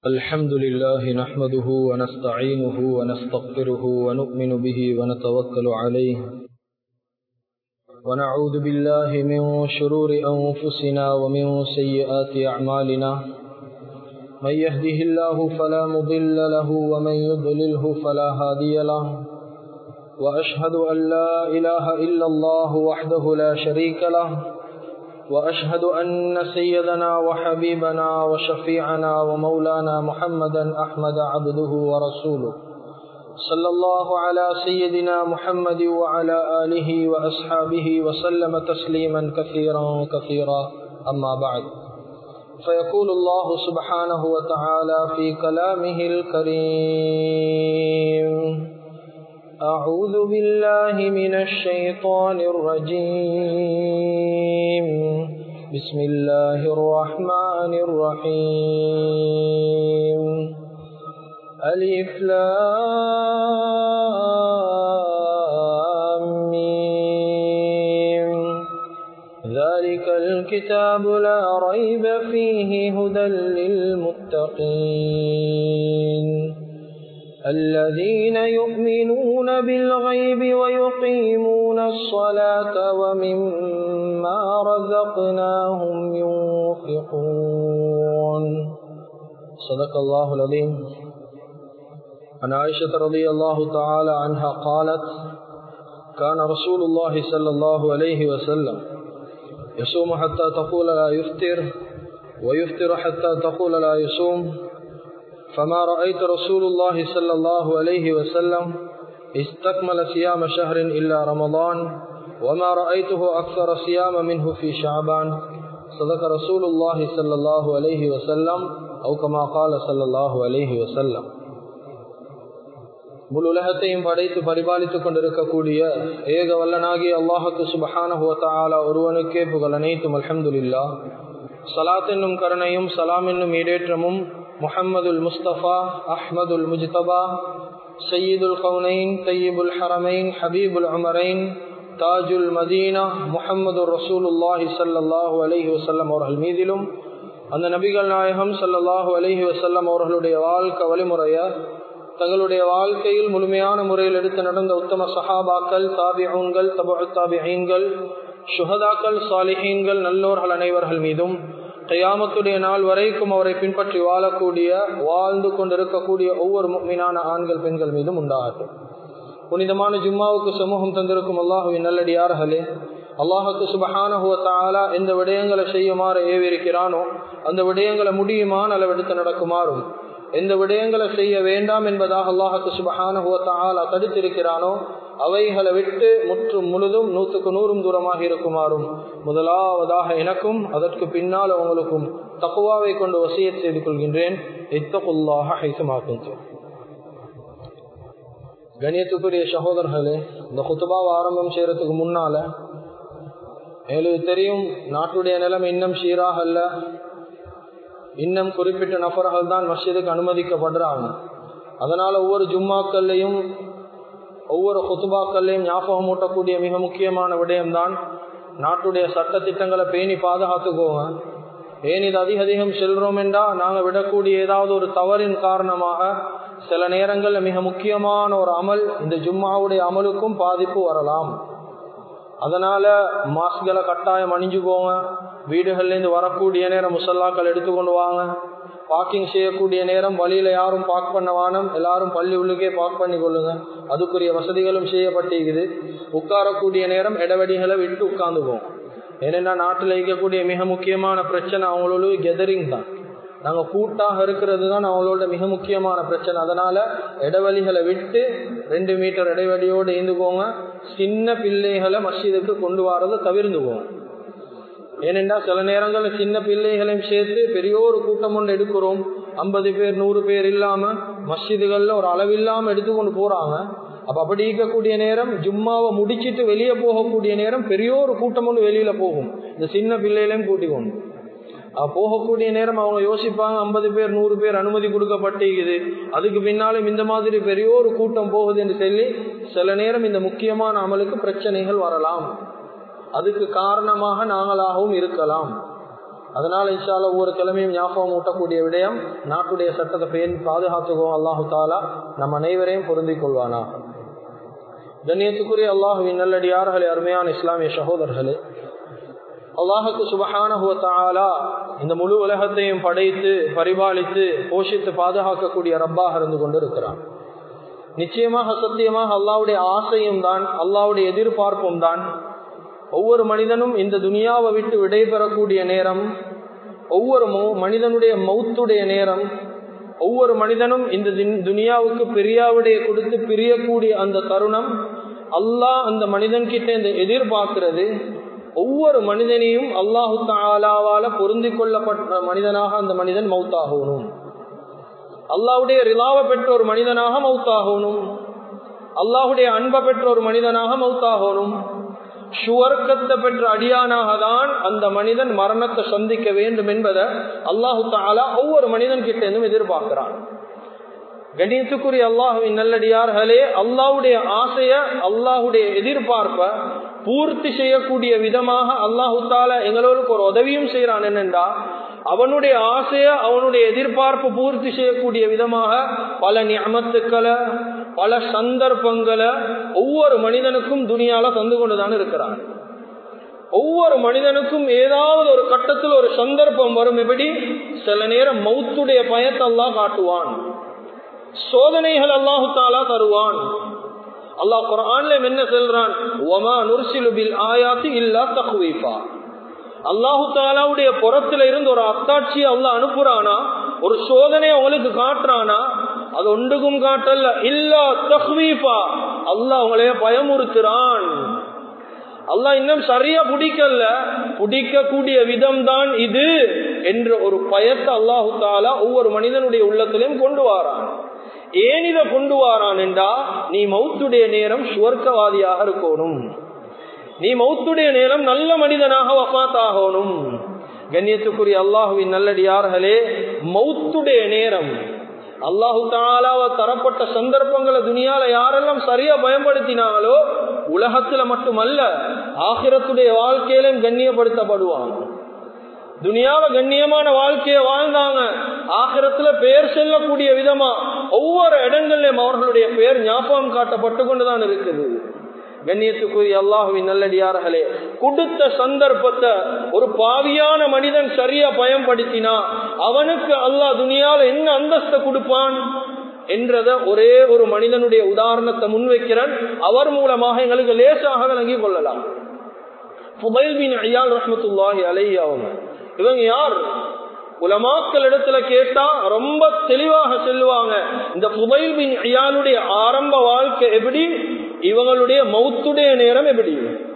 الحمد لله نحمده ونستعينه ونستغفره ونؤمن به ونتوكل عليه ونعوذ بالله من شرور أنفسنا ومن سيئات أعمالنا من يهده الله فلا مضل له ومن يضلله فلا هادي له وأشهد أن لا إله إلا الله وحده لا شريك له وأشهد أن سيدنا وحبيبنا وشفيعنا ومولانا محمدا أحمد عبده ورسوله صلى الله على سيدنا محمد وعلى آله وأصحابه وسلم تسليما كثيرا كثيرا أما بعد فيقول الله سبحانه وتعالى في كلامه الكريم أعوذ بالله من الشيطان الرجيم بسم الله الرحمن الرحيم ألف لام ذلك الكتاب لا ريب فيه هدى للمتقين الذين يؤمنون بالغيب ويقيمون الصلاة ومما رزقناهم ينفقون صدق الله العظيم عن عائشة رضي الله تعالى عنها قالت كان رسول الله صلى الله عليه وسلم يصوم حتى تقول لا يفطر ويفطر حتى تقول لا يصوم فما رأيت رسول الله صلى الله عليه وسلم استكمل صيام شهر إلا رمضان وما رأيته أكثر صيام منه في شعبان صدق رسول الله صلى الله عليه وسلم أو كما قال صلى الله عليه وسلم முழு உலகத்தையும் படைத்து பரிபாலித்துக் கொண்டிருக்கக்கூடிய ஏக வல்லனாகி அல்லாஹுக்கு சுபஹானஹுவத்தாலா ஒருவனுக்கே புகழ் அனைத்தும் அலமதுல்லா சலாத் என்னும் கருணையும் சலாம் என்னும் ஈடேற்றமும் முஹம்மதுல் முஸ்தபா அஹ்மதுல் முஜ்தபா சையீதுல் கவுனைன் தையீபுல் ஹரமைன் ஹபீபுல் அமரைன் தாஜுல் மதீனா முஹம்மது ரசூலுல்லாஹி சல்லாஹூ அலஹி வசல்லம் அவர்கள் மீதிலும் அந்த நபிகள் நாயகம் சல்லல்லாஹு அலஹி வசல்லம் அவர்களுடைய வாழ்க்கை வழிமுறைய தங்களுடைய வாழ்க்கையில் முழுமையான முறையில் எடுத்து நடந்த உத்தம சஹாபாக்கள் தாபிஹூன்கள் தபு தாபிஹீன்கள் சுஹதாக்கள் சாலிஹீன்கள் நல்லோர்கள் அனைவர்கள் மீதும் கையாமத்துடைய நாள் வரைக்கும் அவரை பின்பற்றி வாழக்கூடிய வாழ்ந்து கொண்டிருக்கக்கூடிய ஒவ்வொரு மீனான ஆண்கள் பெண்கள் மீதும் உண்டாகட்டும் புனிதமான ஜும்மாவுக்கு சமூகம் தந்திருக்கும் அல்லாஹுவின் நல்லடியார்களே அல்லாஹுக்கு சுபஹானஹுவத்தாலா எந்த விடயங்களை செய்யுமாறு ஏவிருக்கிறானோ அந்த விடயங்களை முடியுமான அளவெடுத்து நடக்குமாறும் எந்த விடயங்களை செய்ய வேண்டாம் என்பதாக அல்லாஹுக்கு சுபஹானஹுவத்தாலா தடுத்திருக்கிறானோ அவைகளை விட்டு முற்றும் முழுதும் நூற்றுக்கு நூறும் தூரமாக இருக்குமாறும் முதலாவதாக எனக்கும் அதற்கு பின்னால் அவங்களுக்கும் தக்குவாவை கொண்டு வசிய செய்து கொள்கின்றேன் இத்தகுல்லாக ஹைசமாக்கும் கணியத்துக்குரிய சகோதரர்களே இந்த குத்துபாவை ஆரம்பம் செய்யறதுக்கு முன்னால எங்களுக்கு தெரியும் நாட்டுடைய நிலைமை இன்னும் சீராக அல்ல இன்னும் குறிப்பிட்ட நபர்கள் தான் மஸ்ஜிதுக்கு அனுமதிக்கப்படுறாங்க அதனால ஒவ்வொரு ஜும்மாக்கள்லையும் ஒவ்வொரு குத்துபாக்கள்லையும் ஞாபகம் ஊட்டக்கூடிய மிக முக்கியமான விடயம்தான் நாட்டுடைய சட்ட திட்டங்களை பேணி பாதுகாத்துக்கோங்க ஏன் இது அதிக அதிகம் செல்றோம் என்றா நாங்கள் விடக்கூடிய ஏதாவது ஒரு தவறின் காரணமாக சில நேரங்களில் மிக முக்கியமான ஒரு அமல் இந்த ஜும்மாவுடைய அமலுக்கும் பாதிப்பு வரலாம் அதனால மாஸ்களை கட்டாயம் அணிஞ்சுக்கோங்க வீடுகள்லேருந்து வரக்கூடிய நேரம் முசல்லாக்கள் எடுத்துக்கொண்டு வாங்க பார்க்கிங் செய்யக்கூடிய நேரம் வழியில யாரும் பார்க் பண்ண வானம் எல்லாரும் பள்ளி உள்ளுக்கே பார்க் பண்ணி கொள்ளுங்க அதுக்குரிய வசதிகளும் செய்யப்பட்டிருக்குது உட்காரக்கூடிய நேரம் இடவெடிகளை விட்டு உட்கார்ந்துக்குவோம் ஏனென்னா நாட்டில் இருக்கக்கூடிய மிக முக்கியமான பிரச்சனை அவங்களோட கெதரிங் தான் நாங்கள் கூட்டாக இருக்கிறது தான் அவங்களோட மிக முக்கியமான பிரச்சனை அதனால இடைவெளிகளை விட்டு ரெண்டு மீட்டர் இடைவெளியோடு இருந்துக்கோங்க சின்ன பிள்ளைகளை மஸ்ஜிதுக்கு கொண்டு வரதை தவிர்ந்துக்குவோம் ஏனென்றா சில நேரங்களில் சின்ன பிள்ளைகளையும் சேர்த்து பெரிய ஒரு கூட்டம் ஒன்று எடுக்கிறோம் ஐம்பது பேர் நூறு பேர் இல்லாம மஸ்ஜிதுகள்ல ஒரு அளவில்லாம எடுத்துக்கொண்டு போறாங்க அப்ப அப்படி இருக்கக்கூடிய நேரம் ஜும்மாவை முடிச்சிட்டு வெளியே போகக்கூடிய நேரம் பெரிய ஒரு கூட்டம் ஒன்று வெளியில போகும் இந்த சின்ன பிள்ளைகளையும் கூட்டிக்கொண்டு போகக்கூடிய நேரம் அவங்க யோசிப்பாங்க ஐம்பது பேர் நூறு பேர் அனுமதி கொடுக்கப்பட்டிருக்குது அதுக்கு பின்னாலும் இந்த மாதிரி பெரிய ஒரு கூட்டம் போகுது என்று சொல்லி சில நேரம் இந்த முக்கியமான அமலுக்கு பிரச்சனைகள் வரலாம் அதுக்கு காரணமாக நாங்களாகவும் இருக்கலாம் அதனால இன்ஷால ஒவ்வொரு கிழமையும் ஞாபகம் ஊட்டக்கூடிய விடயம் நாட்டுடைய சட்டத்தை பேர் பாதுகாத்துக்குவோம் அல்லாஹு தாலா நம்ம அனைவரையும் பொருந்திக் கொள்வானா கண்ணியத்துக்குரிய அல்லாஹுவின் நல்லடியார்களே அருமையான இஸ்லாமிய சகோதரர்களே அல்லாஹுக்கு சுபஹானஹுவத்தாலா இந்த முழு உலகத்தையும் படைத்து பரிபாலித்து போஷித்து பாதுகாக்கக்கூடிய ரப்பாக இருந்து கொண்டிருக்கிறான் நிச்சயமாக சத்தியமாக அல்லாவுடைய ஆசையும் தான் அல்லாவுடைய எதிர்பார்ப்பும் தான் ஒவ்வொரு மனிதனும் இந்த துனியாவை விட்டு விடைபெறக்கூடிய நேரம் ஒவ்வொரு மனிதனுடைய மௌத்துடைய நேரம் ஒவ்வொரு மனிதனும் இந்த துனியாவுக்கு பிரியாவுடைய கொடுத்து பிரியக்கூடிய அந்த தருணம் அல்லாஹ் அந்த மனிதன் கிட்ட இந்த எதிர்பார்க்கிறது ஒவ்வொரு மனிதனையும் அல்லாஹு தாலாவால பொருந்தி கொள்ளப்பட்ட மனிதனாக அந்த மனிதன் மௌத்தாகணும் அல்லாஹுடைய ரிலாவை பெற்ற ஒரு மனிதனாக மௌத்தாகணும் அல்லாஹுடைய அன்பை பெற்ற ஒரு மனிதனாக மௌத்தாகணும் சுவர்க்கத்தை பெற்ற அடியானாக தான் அந்த மனிதன் மரணத்தை சந்திக்க வேண்டும் என்பதை அல்லாஹு தாலா ஒவ்வொரு மனிதன் கிட்ட இருந்தும் எதிர்பார்க்கிறான் கணியத்துக்குரிய அல்லாஹுவின் நல்லடியார்களே அல்லாஹுடைய ஆசைய அல்லாஹுடைய எதிர்பார்ப்ப பூர்த்தி செய்யக்கூடிய விதமாக அல்லாஹு தாலா எங்களுக்கு ஒரு உதவியும் செய்யறான் என்னென்றா அவனுடைய ஆசைய அவனுடைய எதிர்பார்ப்பு பூர்த்தி செய்யக்கூடிய விதமாக பல நியமத்துக்களை பல சந்தர்ப்பங்களை ஒவ்வொரு மனிதனுக்கும் துணியால தந்து கொண்டுதான் இருக்கிறான் ஒவ்வொரு மனிதனுக்கும் ஏதாவது ஒரு கட்டத்தில் ஒரு சந்தர்ப்பம் வரும் எப்படி சில நேரம் மௌத்துடைய பயத்தை எல்லாம் காட்டுவான் சோதனைகள் அல்லாஹு தாலா தருவான் அல்லாஹ் குரான்ல என்ன சொல்றான் ஒமா நுர்சிலு பில் ஆயாத்தி இல்லா தகுவைப்பா அல்லாஹு தாலாவுடைய புறத்துல இருந்து ஒரு அத்தாட்சியை அல்ல அனுப்புறானா ஒரு சோதனை அவங்களுக்கு காட்டுறானா அது ஒன்றுக்கும் காட்டல இல்லா தஹ்வீஃபா அல்லாஹ் அவங்களைய பயமுறுத்துறான் அல்லாஹ் இன்னும் சரியா பிடிக்கல பிடிக்கக்கூடிய விதம் தான் இது என்ற ஒரு பயத்தை அல்லாஹு தாலா ஒவ்வொரு மனிதனுடைய உள்ளத்திலையும் கொண்டு வாரான் ஏன் இதை கொண்டு வாரான் என்றா நீ மௌத்துடைய நேரம் சுவர்க்கவாதியாக இருக்கணும் நீ மௌத்துடைய நேரம் நல்ல மனிதனாக வஃத்தாகணும் கண்ணியத்துக்குரிய அல்லாஹுவின் நல்லடியார்களே மௌத்துடைய நேரம் அல்லாஹு தாலாவ தரப்பட்ட சந்தர்ப்பங்களை துணியால யாரெல்லாம் சரியா பயன்படுத்தினாங்களோ உலகத்துல மட்டுமல்ல ஆகிரத்துடைய வாழ்க்கையிலும் கண்ணியப்படுத்தப்படுவாங்க துனியாவ கண்ணியமான வாழ்க்கைய வாழ்ந்தாங்க ஆகிரத்துல பெயர் செல்லக்கூடிய விதமா ஒவ்வொரு இடங்கள்லயும் அவர்களுடைய பெயர் ஞாபகம் காட்டப்பட்டு கொண்டுதான் இருக்குது கண்ணியத்துக்குரிய அல்லாஹுவின் நல்லடியார்களே கொடுத்த சந்தர்ப்பத்தை ஒரு பாவியான மனிதன் சரியா பயன்படுத்தினா அவனுக்கு அல்லாஹ் துணியால என்ன அந்தஸ்தை கொடுப்பான் என்றத ஒரே ஒரு மனிதனுடைய உதாரணத்தை முன்வைக்கிறான் அவர் மூலமாக எங்களுக்கு லேசாக விளங்கி கொள்ளலாம் புகைல் பின் ஐயால் ரஹமத்துல்லாஹி அலை அவங்க இவங்க யார் உலமாக்கள் இடத்துல கேட்டா ரொம்ப தெளிவாக சொல்லுவாங்க இந்த புகைல் பின் ஐயாளுடைய ஆரம்ப வாழ்க்கை எப்படி இவங்களுடைய மௌத்துடைய நேரம் எப்படி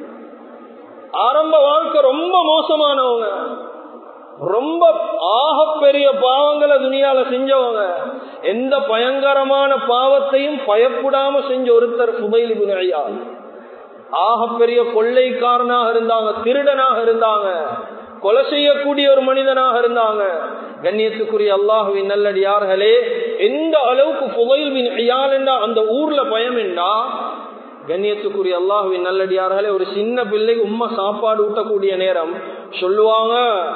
ஆரம்ப வாழ்க்கை ரொம்ப மோசமானவங்க ரொம்ப ஆக பெரிய பாவங்களை துணியால செஞ்சவங்க எந்த பயங்கரமான பாவத்தையும் பயப்படாம செஞ்ச ஒருத்தர் சுபைலி புனையா ஆக பெரிய கொள்ளைக்காரனாக இருந்தாங்க திருடனாக இருந்தாங்க கொலை செய்யக்கூடிய ஒரு மனிதனாக இருந்தாங்க கண்ணியத்துக்குரிய அல்லாஹுவின் நல்லடியார்களே எந்த அளவுக்கு புகையில் மின் ஐயால் அந்த ஊர்ல பயம் என்றா கண்ணியத்துக்குரிய அல்லாஹுவின் நல்லடியார்களே ஒரு சின்ன பிள்ளைக்கு உண்மை சாப்பாடு ஊட்டக்கூடிய நேரம் சொல்லுவாங்க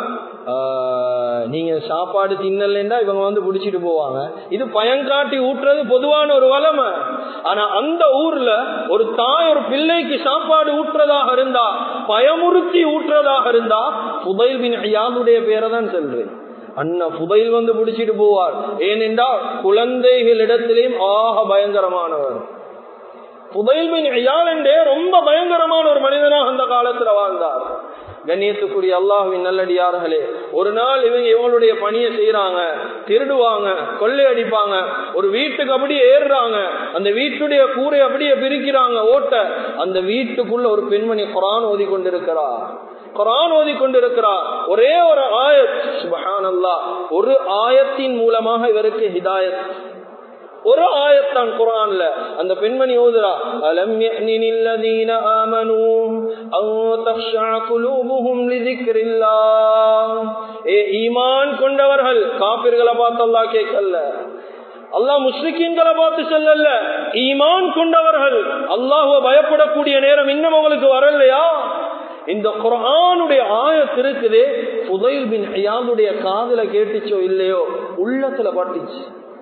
நீங்க சாப்பாடு தின்னலன்னா இவங்க வந்து பிடிச்சிட்டு போவாங்க இது பயங்காட்டி ஊட்டுறது பொதுவான ஒரு வளமை ஆனா அந்த ஊர்ல ஒரு தாய் ஒரு பிள்ளைக்கு சாப்பாடு ஊட்டுறதாக இருந்தா பயமுறுத்தி ஊட்டுறதாக இருந்தா புதைல் பின் ஐயாவுடைய பேரை தான் சொல்றேன் அண்ணா புதைல் வந்து பிடிச்சிட்டு போவார் ஏனென்றால் குழந்தைகளிடத்திலேயும் ஆக பயங்கரமானவர் புதைல் பின் ஐயால் என்றே ரொம்ப பயங்கரமான ஒரு மனிதனாக அந்த காலத்துல வாழ்ந்தார் கண்ணியத்துக்குரிய அல்லாஹுவின் நல்லடியார்களே ஒரு நாள் இவங்க இவங்களுடைய பணியை செய்யறாங்க திருடுவாங்க கொள்ளை அடிப்பாங்க ஒரு வீட்டுக்கு அப்படியே ஏறுறாங்க அந்த வீட்டுடைய கூரை அப்படியே பிரிக்கிறாங்க ஓட்ட அந்த வீட்டுக்குள்ள ஒரு பெண்மணி குரான் ஓதி கொண்டிருக்கிறா குரான் ஓதி கொண்டிருக்கிறார் ஒரே ஒரு ஆயத் சுபஹான் ஒரு ஆயத்தின் மூலமாக இவருக்கு ஹிதாயத் ஒரு ஆயத்தான் குரான்ல அந்த பெண்மணி ஓதுரா அலம் யஅனில்லதீன ஆமனூ அன் தக்ஷா குலூபுஹும் லிذிக்ரில்லாஹ் ஏ ஈமான் கொண்டவர்கள் காபிர்களை பார்த்து அல்லாஹ் கேட்கல அல்லாஹ் முஸ்லிக்கீன்களை பார்த்து சொல்லல ஈமான் கொண்டவர்கள் அல்லாஹ்வை பயப்படக்கூடிய நேரம் இன்னும் உங்களுக்கு வரலையா இந்த குரானுடைய ஆயத்து இருக்குது புதையில் பின் ஐயாவுடைய காதுல கேட்டுச்சோ இல்லையோ உள்ளத்துல பட்டுச்சு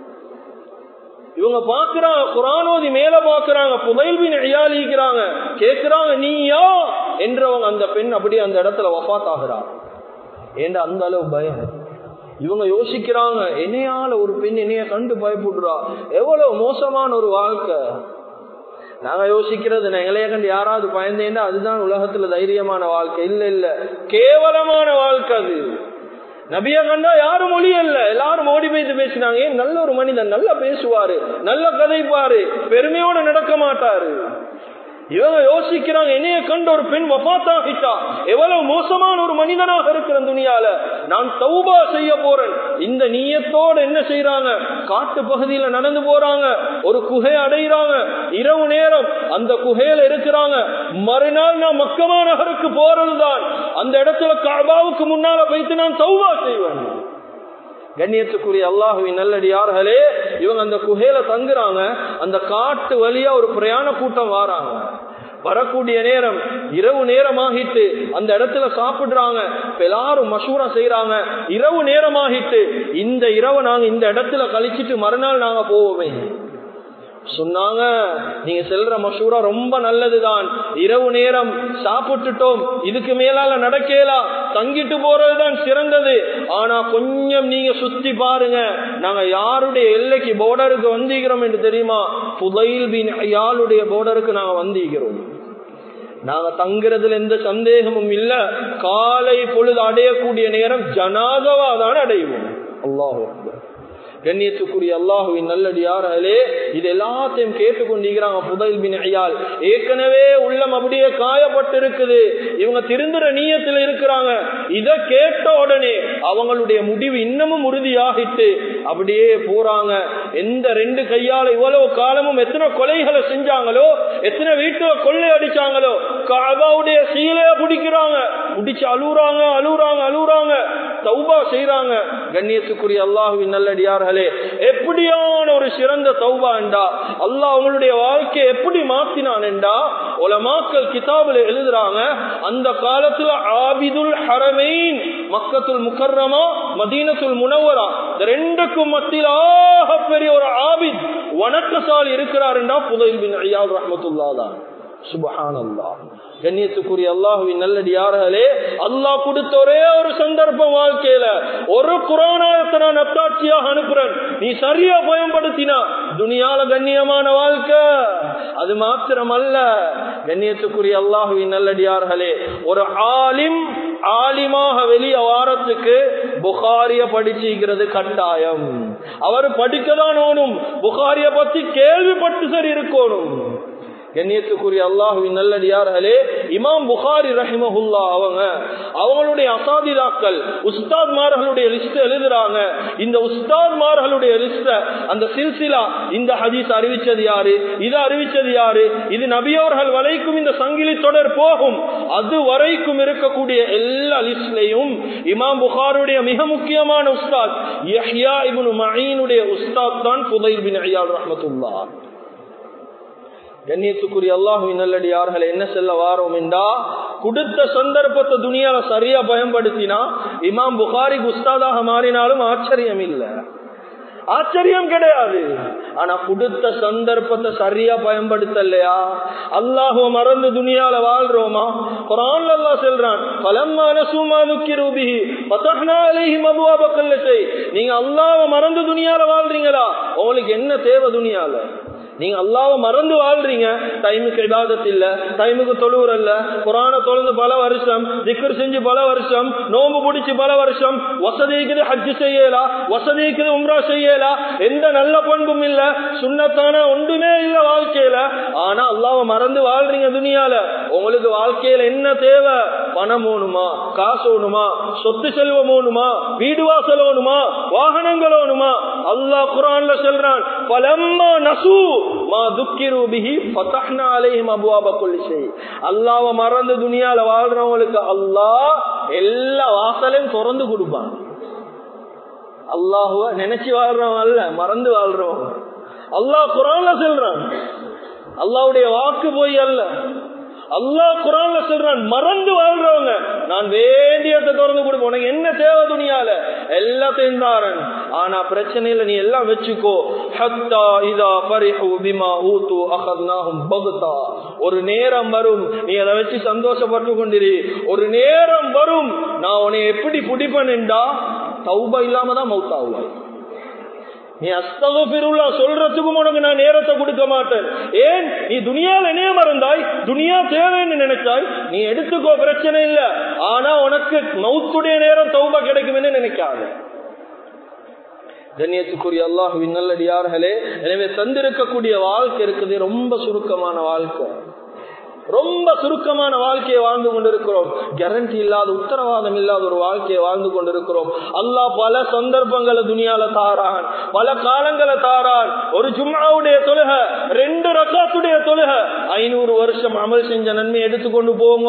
இவங்க பாக்குறாங்க குரானோதி மேல பாக்குறாங்க புதையில் பின் ஐயாலிக்கிறாங்க கேக்குறாங்க நீயா என்றவங்க அந்த பெண் அப்படியே அந்த இடத்துல வஃத் ஆகிறார் ஏண்ட அந்த அளவு பயம் இவங்க யோசிக்கிறாங்க என்னையால ஒரு பெண் என்னைய கண்டு பயப்படுறா எவ்வளவு மோசமான ஒரு வாழ்க்கை நாங்க யோசிக்கிறது எங்களைய கண்டு யாராவது பயந்தேன்னா அதுதான் உலகத்துல தைரியமான வாழ்க்கை இல்ல இல்ல கேவலமான வாழ்க்கை அது நபிய கண்டா யாரும் மொழி அல்ல எல்லாரும் ஓடி போயிட்டு பேசினாங்க ஏன் நல்ல ஒரு மனிதன் நல்லா பேசுவாரு நல்ல கதைப்பாரு பெருமையோட நடக்க மாட்டாரு இவங்க யோசிக்கிறாங்க என்னைய கண்ட ஒரு பெண் வபாத்தாகிட்டா எவ்வளவு மோசமான ஒரு மனிதனாக இருக்கிற துணியால நான் தௌபா செய்ய போறேன் இந்த நீயத்தோட என்ன செய்யறாங்க காட்டு பகுதியில நடந்து போறாங்க ஒரு குகை அடைகிறாங்க இரவு நேரம் அந்த குகையில இருக்கிறாங்க மறுநாள் நான் மக்கமா நகருக்கு போறதுதான் அந்த இடத்துல காபாவுக்கு முன்னால வைத்து நான் தௌபா செய்வேன் கண்ணியத்துக்குரிய அல்லாஹுவின் நல்லடியார்களே இவங்க அந்த குகையில தங்குறாங்க அந்த காட்டு வழியா ஒரு பிரயாண கூட்டம் வாராங்க வரக்கூடிய நேரம் இரவு நேரமாகிட்டு அந்த இடத்துல சாப்பிடுறாங்க எல்லாரும் மசூரா செய்யறாங்க இரவு நேரமாகிட்டு இந்த இரவு நாங்க இந்த இடத்துல கழிச்சிட்டு மறுநாள் நாங்க போவோமே சொன்னாங்க நீங்க செல்ற மசூரா ரொம்ப நல்லதுதான் இரவு நேரம் சாப்பிட்டுட்டோம் இதுக்கு மேலால நடக்கலாம் தங்கிட்டு போறதுதான் சிறந்தது ஆனா கொஞ்சம் நீங்க சுத்தி பாருங்க நாங்க யாருடைய எல்லைக்கு போர்டருக்கு வந்திக்கிறோம் என்று தெரியுமா புதையில் பின் யாருடைய போர்டருக்கு நாங்க வந்திக்கிறோம் நாங்க தங்குறதுல எந்த சந்தேகமும் இல்ல காலை பொழுது அடையக்கூடிய நேரம் ஜனாதவா தான் அடைவோம் அல்லாஹ் கண்ணியத்துக்குரிய அல்லாஹுவின் நல்லடியார்களே இது எல்லாத்தையும் கேட்டுக்கொண்டிருக்கிறாங்க புதைல் பின் ஐயால் ஏற்கனவே உள்ளம் அப்படியே காயப்பட்டிருக்குது இவங்க திருந்துற நீயத்தில் இருக்கிறாங்க இத கேட்ட உடனே அவங்களுடைய முடிவு இன்னமும் உறுதியாகிட்டு அப்படியே போறாங்க எந்த ரெண்டு கையால இவ்வளவு காலமும் எத்தனை கொலைகளை செஞ்சாங்களோ எத்தனை வீட்டுல கொள்ளை அடிச்சாங்களோ காபாவுடைய சீலைய பிடிக்கிறாங்க பிடிச்சு அழுகுறாங்க அழுகுறாங்க அழுகுறாங்க தௌபா செய்யறாங்க கண்ணியத்துக்குரிய அல்லாஹுவின் நல்லடியார்களே எப்படியான ஒரு சிறந்த தௌபா என்றா அல்லாஹ் அவங்களுடைய வாழ்க்கையை எப்படி மாத்தினான் என்றா உலமாக்கள் கிதாபுல எழுதுறாங்க அந்த காலத்துல ஆபிதுல் ஹரமைன் மக்கத்துல் முக்கர்ரமா மதீனத்துல் முனவரா இந்த ரெண்டுக்கும் மத்தியில் ஆக பெரிய ஒரு ஆபித் வணக்கசாலி இருக்கிறார் என்றா புதைல் பின் ஐயால் ரஹமத்துல்லா தான் சுபஹான் அல்லாஹ் கண்ணியத்துக்குரிய அல்லாஹுவின் நல்லடியார்களே அல்லாஹ் கொடுத்த ஒரே ஒரு சந்தர்ப்பம் வாழ்க்கையில ஒரு குரானாயத்தை நான் அத்தாட்சியாக அனுப்புறேன் நீ சரியா பயன்படுத்தினா துணியால கண்ணியமான வாழ்க்கை அது மாத்திரம் அல்ல கண்ணியத்துக்குரிய அல்லாஹுவின் நல்லடியார்களே ஒரு ஆலிம் ஆலிமாக வெளிய வாரத்துக்கு புகாரிய படிச்சுக்கிறது கட்டாயம் அவர் படிக்கதான் ஓணும் புகாரிய பத்தி கேள்விப்பட்டு சரி இருக்கணும் கண்ணியத்துக்குரிய அல்லாஹுவின் நல்லடியார்களே இமாம் புகாரி ரஹிமஹுல்லா அவங்க அவங்களுடைய அசாதிதாக்கள் உஸ்தாத்மார்களுடைய லிஸ்ட் எழுதுறாங்க இந்த உஸ்தாத்மார்களுடைய லிஸ்ட அந்த சில்சிலா இந்த ஹதீஸ் அறிவிச்சது யாரு இது அறிவிச்சது யாரு இது நபியவர்கள் வரைக்கும் இந்த சங்கிலி தொடர் போகும் அது வரைக்கும் இருக்கக்கூடிய எல்லா லிஸ்ட்லையும் இமாம் புகாருடைய மிக முக்கியமான உஸ்தாத் யஹ்யா இப்னு மஈனுடைய உஸ்தாத் தான் புதைல் பின் ஐயால் ரஹ்மத்துல்லா கண்ணியத்துக்குரிய அல்லாஹுவின் நல்லடியார்கள் என்ன செல்ல வாரோம் என்றா கொடுத்த சந்தர்ப்பத்தை துணியால சரியா பயன்படுத்தினா இமாம் புகாரி குஸ்தாதாக மாறினாலும் ஆச்சரியம் இல்லை ஆச்சரியம் கிடையாது ஆனா கொடுத்த சந்தர்ப்பத்தை சரியா பயன்படுத்தலையா அல்லாஹுவ மறந்து துணியால வாழ்றோமா குரான் அல்லா செல்றான் பலமான சுமாதுக்கி ரூபிஹி பத்தஹ்னா அலைஹி மபுவாப கல்லசை நீங்க அல்லாஹ்வ மறந்து துணியால வாழ்றீங்களா உங்களுக்கு என்ன தேவை துணியால நீங்க அல்லாவ மறந்து வாழ்றீங்க டைமுக்கு இபாதத் இல்ல டைமுக்கு தொழுவுற இல்ல குரான தொழுந்து பல வருஷம் திக்கர் செஞ்சு பல வருஷம் நோம்பு பிடிச்சு பல வருஷம் வசதிக்குது ஹஜ்ஜு செய்யலா வசதிக்குது உம்ரா செய்யலா எந்த நல்ல பண்பும் இல்ல சுண்ணத்தான ஒன்றுமே இல்ல வாழ்க்கையில ஆனா அல்லாவ மறந்து வாழ்றீங்க துணியால உங்களுக்கு வாழ்க்கையில என்ன தேவை பணம் ஓணுமா காசு ஓணுமா சொத்து செல்வம் ஓணுமா வீடு வாசல் ஓணுமா வாகனங்கள் ஓணுமா அல்லாஹ் குரான்ல சொல்றான் பலம்மா நசூ மா துக்கிரு பிஹி ஃபதஹ்னா அலைஹிம் அப்வாப குல்லி ஷை அல்லாஹ்வ மறந்து துனியால வாழ்றவங்களுக்கு அல்லாஹ் எல்லா வாசலையும் திறந்து கொடுப்பான் அல்லாஹ்வ நினைச்சு வாழ்றவன் அல்ல மறந்து வாழ்றவன் அல்லாஹ் குரான்ல சொல்றான் அல்லாஹ்வுடைய வாக்கு போய் அல்ல அல்லாஹ் குரான்ல சொல்றான் மறந்து வாழ்றவங்க நான் வேண்டியதை திறந்து கொடுப்பேன் உனக்கு என்ன தேவை துணியால எல்லாத்தையும் தாரன் ஆனா பிரச்சனையில நீ எல்லாம் வச்சுக்கோ ஹத்தா இதா பரிஹு பிமா ஊத்து அகத்னாஹும் பகுதா ஒரு நேரம் வரும் நீ அதை வச்சு சந்தோஷப்பட்டு கொண்டிரு ஒரு நேரம் வரும் நான் உன்னை எப்படி பிடிப்பேன்டா தௌபா இல்லாம தான் மௌத்தாவுவாய் நீ அஸ்தகபிருல்லா சொல்றதுக்கும் உனக்கு நான் நேரத்தை கொடுக்க மாட்டேன் ஏன் நீ துனியால என்னைய மறந்தாய் துனியா தேவைன்னு நினைச்சாய் நீ எடுத்துக்கோ பிரச்சனை இல்ல ஆனா உனக்கு மௌத்துடைய நேரம் தௌபா கிடைக்கும்னு நினைக்காத கண்ணியத்துக்குரிய அல்லாஹுவின் நல்லடியார்களே எனவே தந்திருக்கக்கூடிய வாழ்க்கை இருக்குது ரொம்ப சுருக்கமான வாழ்க்கை ரொம்ப சுருக்கமான வாழ்க்கையை வாழ்ந்து கொண்டிருக்கிறோம் கேரண்டி இல்லாத உத்தரவாதம் இல்லாத ஒரு வாழ்க்கையை வாழ்ந்து கொண்டிருக்கிறோம் அல்லாஹ் பல சந்தர்ப்பங்களை துணியால தாரான் பல காலங்களை தாரான் ஒரு ஜும்மாவுடைய தொழுக ரெண்டு ரக்காத்துடைய தொழுக ஐநூறு வருஷம் அமல் செஞ்ச நன்மை எடுத்துக்கொண்டு போங்க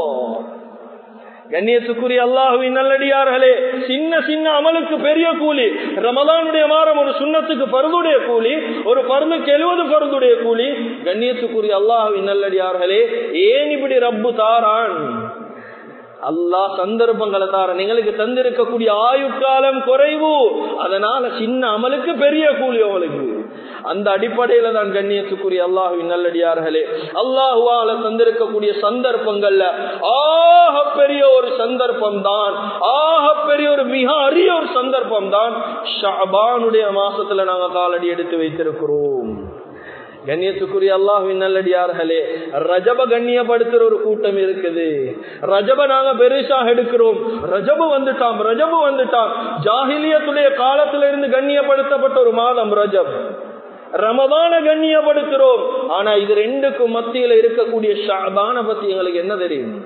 கண்ணியத்துக்குரிய அல்லாஹுவின் நல்லடியார்களே சின்ன சின்ன அமலுக்கு பெரிய கூலி ரமதானுடைய மாறம் ஒரு சுண்ணத்துக்கு பருதுடைய கூலி ஒரு பருந்துக்கு எழுபது பருதுடைய கூலி கண்ணியத்துக்குரிய அல்லாஹுவின் நல்லடியார்களே ஏன் இப்படி ரப்பு தாரான் அல்லாஹ் சந்தர்ப்பங்களை தார எங்களுக்கு தந்திருக்கக்கூடிய ஆயுட்காலம் குறைவு அதனால சின்ன அமலுக்கு பெரிய கூலி அவளுக்கு அந்த அடிப்படையில தான் கண்ணியத்துக்குரிய அல்லாஹுவின் நல்லடியார்களே அல்லாஹுவால தந்திருக்கக்கூடிய சந்தர்ப்பங்கள்ல ஆக பெரிய ஒரு சந்தர்ப்பம் தான் ஆக பெரிய ஒரு மிக அரிய ஒரு சந்தர்ப்பம் தான் ஷாபானுடைய மாசத்துல நாங்க காலடி எடுத்து வைத்திருக்கிறோம் கண்ணியத்துக்குரிய அல்லாஹின் நல்லடியார்களே ரஜப கண்ணியப்படுத்துற ஒரு கூட்டம் இருக்குது ரஜப நாங்க பெருசாக எடுக்கிறோம் ரஜபு வந்துட்டாம் ரஜபு வந்துட்டாம் ஜாகிலியத்துடைய காலத்துல இருந்து கண்ணியப்படுத்தப்பட்ட ஒரு மாதம் ரஜப் ரமதான கண்ணியப்படுத்துறோம் ஆனா இது ரெண்டுக்கும் மத்தியில இருக்கக்கூடிய ஷாபான பத்தி எங்களுக்கு என்ன தெரியும்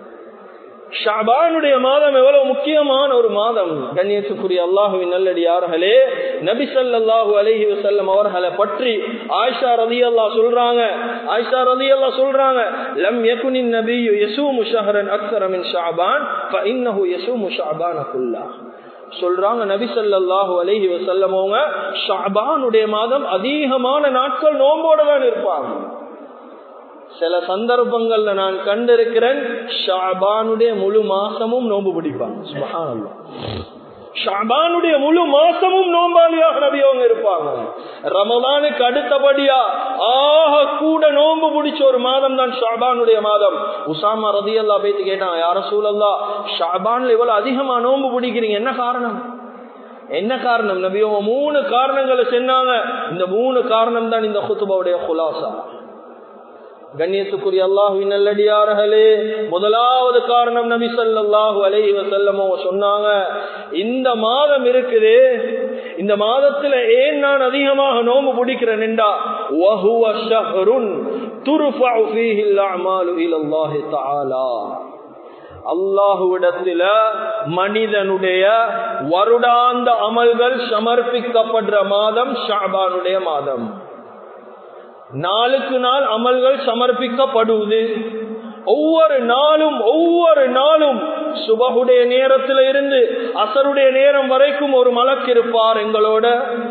ஷாபானுடைய மாதம் எவ்வளவு முக்கியமான ஒரு மாதம் கண்ணியத்துக்குரிய அல்லாஹுவின் நல்லடியார்களே நபி சல்லாஹு அலஹி வசல்லம் அவர்களை பற்றி ஆயிஷா ரதி அல்லா சொல்றாங்க ஆயிஷா ரதி அல்லா சொல்றாங்க லம் யகுனின் நபி யசூமு ஷஹரன் அக்ஸரமின் ஷாபான் ஃபஇன்னஹு யசூமு ஷாபான குல்லா சொல்றாங்க நபி சல்லாஹு அலஹி வசல்லமவங்க ஷாபானுடைய மாதம் அதிகமான நாட்கள் நோம்போட தான் இருப்பாங்க சில சந்தர்ப்பங்கள்ல நான் கண்டிருக்கிறேன் ஷாபானுடைய முழு மாசமும் நோன்பு பிடிப்பாங்க சுபஹானல்லாஹ் ஷாபானுடைய முழு மாசமும் நோம்பாளியாக நபி அவங்க இருப்பாங்க ரமலானுக்கு அடுத்தபடியா ஆக கூட நோன்பு பிடிச்ச ஒரு மாதம் தான் ஷாபானுடைய மாதம் உசாமா ரதி அல்லா பேத்து கேட்டாங்க யார சூழல்லா ஷாபான்ல இவ்வளவு அதிகமா நோன்பு பிடிக்கிறீங்க என்ன காரணம் என்ன காரணம் நபி அவங்க மூணு காரணங்களை சொன்னாங்க இந்த மூணு காரணம் தான் இந்த குத்துபாவுடைய குலாசா கண்ணியத்துக்குரிய அல்லாஹுவின் நல்லடியார்களே முதலாவது காரணம் நபி சல்லாஹு அலைஹி வசல்லமோ சொன்னாங்க இந்த மாதம் இருக்குது இந்த மாதத்துல ஏன் நான் அதிகமாக நோம்பு பிடிக்கிறேன் என்றா வஹுவ ஷஹ்ருன் துர்ஃபஉ ஃபீஹி அல்-அமாலு இலல்லாஹி தஆலா அல்லாஹுவிடத்தில மனிதனுடைய வருடாந்த அமல்கள் சமர்ப்பிக்கப்படுற மாதம் ஷாபானுடைய மாதம் நாளுக்கு நாள் அமல்கள் சமர்ப்பிக்கப்படுவது ஒவ்வொரு நாளும் ஒவ்வொரு நாளும் சுபகுடைய நேரத்தில் இருந்து அசருடைய நேரம் வரைக்கும் ஒரு மலக்கு இருப்பார் எங்களோட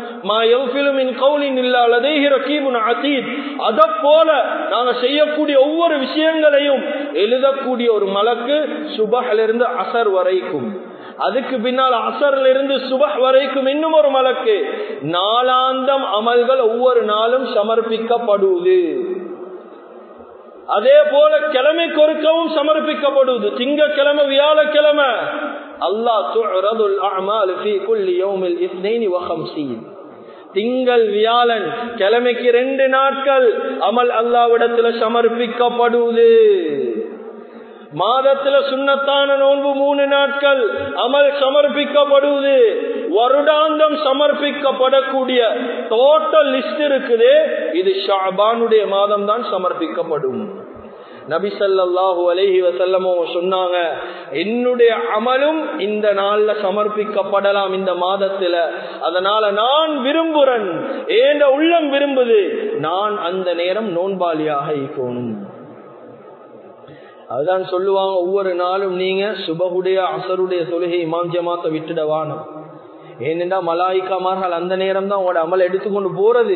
அத போல நாங்க செய்யக்கூடிய ஒவ்வொரு விஷயங்களையும் எழுதக்கூடிய ஒரு மலக்கு சுபகிலிருந்து அசர் வரைக்கும் அதுக்கு பின்னால் அசர்ல இருந்து சுபஹ் வரைக்கும் இன்னும் ஒரு மலக்கு நாளாந்தம் அமல்கள் ஒவ்வொரு நாளும் சமர்ப்பிக்கப்படுவது அதே போல கிழமை கொறுக்கவும் சமர்ப்பிக்கப்படுவது திங்கக்கிழமை வியாழக்கிழமை அல்லாஹ் திங்கள் வியாழன் கிழமைக்கு ரெண்டு நாட்கள் அமல் அல்லாவிடத்துல சமர்ப்பிக்கப்படுவது மாதத்துல சுண்ணத்தான நோன்பு மூணு நாட்கள் அமல் சமர்ப்பிக்கப்படுவது வருடாந்தம் சமர்ப்பிக்கப்படக்கூடிய டோட்டல் லிஸ்ட் இருக்குது இது ஷாபானுடைய மாதம் தான் சமர்ப்பிக்கப்படும் நபி சல்லாஹூ அலஹி வசல்லமோ சொன்னாங்க என்னுடைய அமலும் இந்த நாள்ல சமர்ப்பிக்கப்படலாம் இந்த மாதத்துல அதனால நான் விரும்புறேன் ஏண்ட உள்ளம் விரும்புது நான் அந்த நேரம் நோன்பாளியாக இருக்கணும் அதுதான் சொல்லுவாங்க ஒவ்வொரு நாளும் நீங்க சுபகுடைய அசருடைய தொழுகை இமாம் ஜமாத்த விட்டுடவானம் ஏனென்றா மலாய்க்காமார்கள் அந்த நேரம் தான் உங்களோட அமல் எடுத்துக்கொண்டு போறது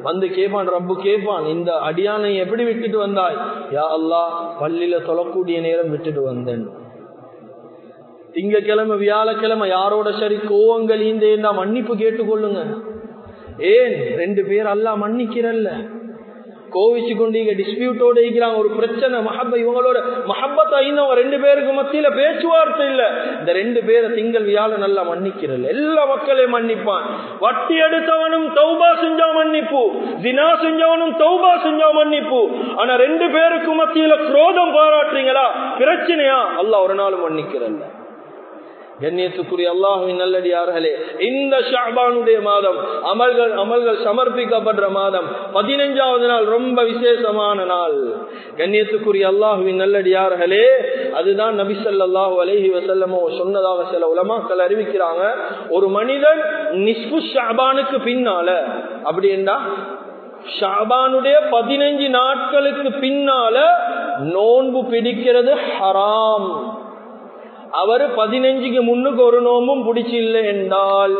வந்து கேட்பான் ரப்பு கேட்பான் இந்த அடியானை எப்படி விட்டுட்டு வந்தாய் யா அல்லாஹ் பள்ளியில தொழக்கூடிய நேரம் விட்டுட்டு வந்தேன் திங்கக்கிழமை வியாழக்கிழமை யாரோட சரி கோவங்கள் ஈந்தேன்னா மன்னிப்பு கேட்டுக்கொள்ளுங்க ஏன் ரெண்டு பேர் அல்லா மன்னிக்கிறல்ல கோவிச்சு கொண்டு இங்க டிஸ்பியூட்டோட இருக்கிறாங்க ஒரு பிரச்சனை மஹப்ப இவங்களோட மஹப்பத் ஐந்தவங்க ரெண்டு பேருக்கு மத்தியில பேச்சுவார்த்தை இல்ல இந்த ரெண்டு பேரை திங்கள் வியாழ நல்லா மன்னிக்கிறல்ல எல்லா மக்களையும் மன்னிப்பான் வட்டி எடுத்தவனும் தௌபா செஞ்சா மன்னிப்பு தினா செஞ்சவனும் தௌபா செஞ்சா மன்னிப்பு ஆனா ரெண்டு பேருக்கு மத்தியில குரோதம் பாராட்டுறீங்களா பிரச்சனையா அல்ல ஒரு நாள் மன்னிக்கிறல்ல கண்ணியத்துக்குரிய அல்லாஹுவின் நல்லடியார்களே இந்த ஷாபானுடைய மாதம் அமல்கள் அமல்கள் சமர்ப்பிக்கப்படுற மாதம் பதினைஞ்சாவது நாள் ரொம்ப விசேஷமான நாள் கண்ணியத்துக்குரிய அல்லாஹுவின் நல்லடியார்களே அதுதான் நபிசல்லாஹு அலஹி வசல்லமோ சொன்னதாக சில உலமாக்கள் அறிவிக்கிறாங்க ஒரு மனிதன் நிஸ்பு ஷாபானுக்கு பின்னால அப்படின்னா ஷாபானுடைய பதினைஞ்சு நாட்களுக்கு பின்னால நோன்பு பிடிக்கிறது ஹராம் அவர் பதினஞ்சுக்கு முன்னுக்கு ஒரு நோம்பும் பிடிச்சி இல்லை என்றால்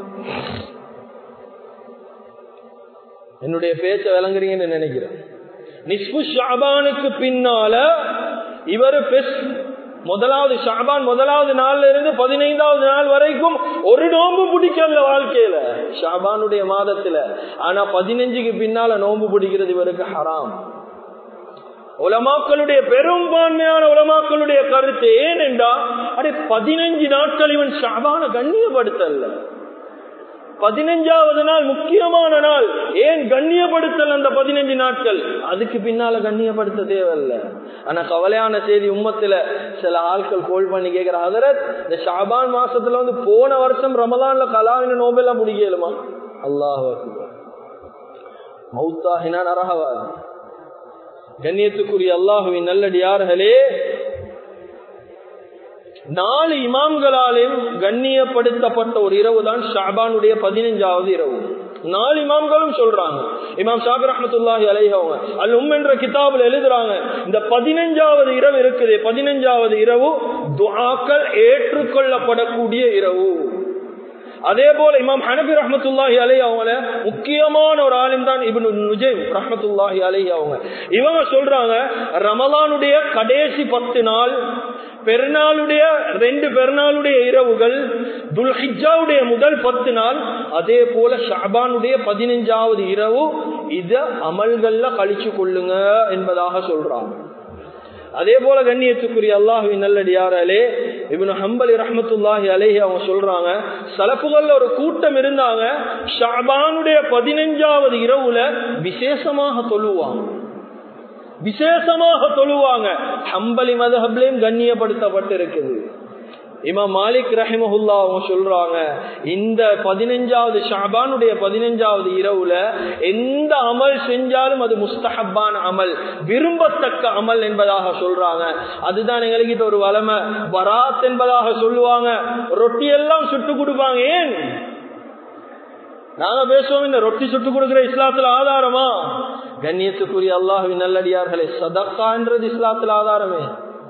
என்னுடைய பேச்ச விளங்குறீங்கன்னு நினைக்கிறேன் நிஸ்பு ஷாபானுக்கு பின்னால இவர் முதலாவது ஷாபான் முதலாவது நாள்ல இருந்து பதினைந்தாவது நாள் வரைக்கும் ஒரு நோம்பு பிடிக்கல வாழ்க்கையில ஷாபானுடைய மாதத்துல ஆனா பதினஞ்சுக்கு பின்னால நோம்பு பிடிக்கிறது இவருக்கு ஹராம் உலமாக்களுடைய பெரும்பான்மையான உலமாக்களுடைய கருத்து ஏனென்றா அடே பதினஞ்சு நாட்கள் இவன் ஷாபான கண்ணியப்படுத்தல பதினஞ்சாவது நாள் முக்கியமான நாள் ஏன் கண்ணியப்படுத்தல் அந்த பதினஞ்சு நாட்கள் அதுக்கு பின்னால கண்ணியப்படுத்த தேவையில்ல ஆனா கவலையான செய்தி உம்மத்துல சில ஆட்கள் கோல் பண்ணி கேட்கிற அதரத் இந்த ஷாபான் மாசத்துல வந்து போன வருஷம் ரமலான்ல கலாவின நோபெல்லாம் முடிக்கலுமா அல்லாஹ் மௌத்தாகினா நரகவாது கண்ணியத்துக்குரிய அல்லாஹுவின் நல்லடியார்களே நாலு இமாம்களாலும் கண்ணியப்படுத்தப்பட்ட ஒரு இரவு தான் ஷாபானுடைய பதினைஞ்சாவது இரவு நாலு இமாம்களும் சொல்றாங்க இமாம் ஷாபி ரஹமத்துல்லாஹி அலைஹவங்க அல் உம் என்ற கிதாபில் எழுதுறாங்க இந்த பதினஞ்சாவது இரவு இருக்குது பதினஞ்சாவது இரவு துஆக்கள் ஏற்றுக்கொள்ளப்படக்கூடிய இரவு அதே போல இமாம் ஹனபி ரஹமத்துல்லாஹி அலை அவங்கள முக்கியமான ஒரு ஆலிம் தான் இப்னு நுஜைம் ரஹமத்துல்லாஹி அலை அவங்க இவங்க சொல்றாங்க ரமலானுடைய கடைசி பத்து நாள் பெருநாளுடைய ரெண்டு பெருநாளுடைய இரவுகள் துல்ஹிஜாவுடைய முதல் பத்து நாள் அதே போல ஷாபானுடைய பதினைஞ்சாவது இரவு இத அமல்கள்ல கழிச்சு கொள்ளுங்க என்பதாக சொல்றாங்க அதே போல கண்ணியத்துக்குரிய அல்லாஹுவின் நல்லடியாராலே இவனு ஹம்பலி ரஹமத்துல்லாஹி அலேஹி அவங்க சொல்றாங்க சலப்புகள்ல ஒரு கூட்டம் இருந்தாங்க ஷாபானுடைய பதினைஞ்சாவது இரவுல விசேஷமாக தொழுவாங்க விசேஷமாக தொழுவாங்க ஹம்பலி மதஹப்லையும் கண்ணியப்படுத்தப்பட்டிருக்குது இமா மாலிக் ரஹிமஹுல்லா அவங்க சொல்றாங்க இந்த பதினஞ்சாவது ஷாபானுடைய பதினஞ்சாவது இரவுல எந்த அமல் செஞ்சாலும் அது முஸ்தஹப்பான அமல் விரும்பத்தக்க அமல் என்பதாக சொல்றாங்க அதுதான் எங்ககிட்ட ஒரு வளமை வராத் என்பதாக சொல்லுவாங்க ரொட்டி எல்லாம் சுட்டு கொடுப்பாங்க ஏன் நாங்க பேசுவோம் இந்த ரொட்டி சுட்டு கொடுக்கிற இஸ்லாத்துல ஆதாரமா கண்ணியத்துக்குரிய அல்லாஹுவின் நல்லடியார்களே சதக்கான்றது இஸ்லாத்துல ஆதாரமே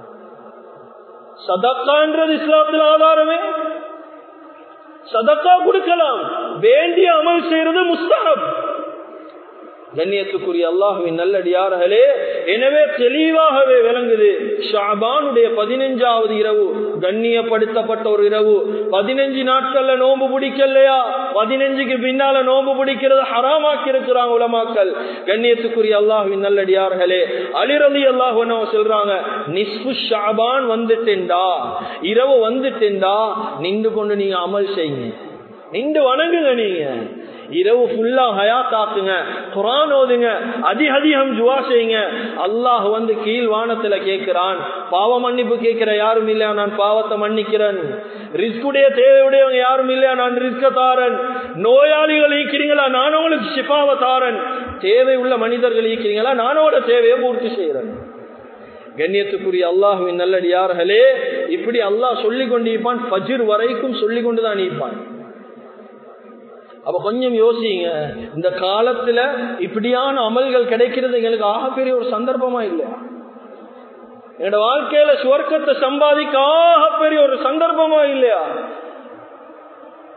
சதக்கான்றது இஸ்லாத்தில் ஆதாரமே சதக்கா கொடுக்கலாம் வேண்டிய அமல் செய்யறது முஸ்தகம் கண்ணியத்துக்குரிய அல்லாஹுவின் நல்லடியார்களே எனவே தெளிவாகவே விளங்குது ஷாபானுடைய பதினஞ்சாவது இரவு கண்ணியப்படுத்தப்பட்ட ஒரு இரவு பதினஞ்சு நாட்கள்ல நோன்பு பிடிக்கலையா பதினஞ்சுக்கு பின்னால நோன்பு பிடிக்கிறது ஹராமாக்கி இருக்கிறாங்க உலமாக்கள் கண்ணியத்துக்குரிய அல்லாஹுவின் நல்லடியார்களே அலிரலி அல்லாஹ் சொல்றாங்க நிஸ்பு ஷாபான் வந்துட்டேன்டா இரவு வந்துட்டேன்டா நின்று கொண்டு நீங்க அமல் செய்யுங்க நின்று வணங்குங்க நீங்க இரவு ஃபுல்லா ஹயாத்தாக்குங்க குரான் ஓதுங்க அதிக அதிகம் ஜுவா செய்யுங்க அல்லாஹ் வந்து கீழ் வானத்துல கேட்கிறான் பாவ மன்னிப்பு கேட்கிற யாரும் இல்லையா நான் பாவத்தை மன்னிக்கிறேன் ரிஸ்குடைய தேவையுடையவங்க யாரும் இல்லையா நான் ரிஸ்க தாரன் நோயாளிகள் ஈக்கிறீங்களா நான் உங்களுக்கு சிபாவை தாரன் தேவை உள்ள மனிதர்கள் ஈக்கிறீங்களா நானோட தேவையை பூர்த்தி செய்யறேன் கண்ணியத்துக்குரிய அல்லாஹுவின் நல்லடியார்களே இப்படி அல்லாஹ் சொல்லிக் கொண்டிருப்பான் ஃபஜிர் வரைக்கும் சொல்லிக் கொண்டுதான் இருப்பான் அப்ப கொஞ்சம் யோசிங்க இந்த காலத்துல இப்படியான அமல்கள் கிடைக்கிறது எங்களுக்கு ஆகப்பெரிய ஒரு சந்தர்ப்பமா இல்லையா என்னோட வாழ்க்கையில சுவர்க்கத்தை சம்பாதிக்க ஆகப்பெரிய ஒரு சந்தர்ப்பமா இல்லையா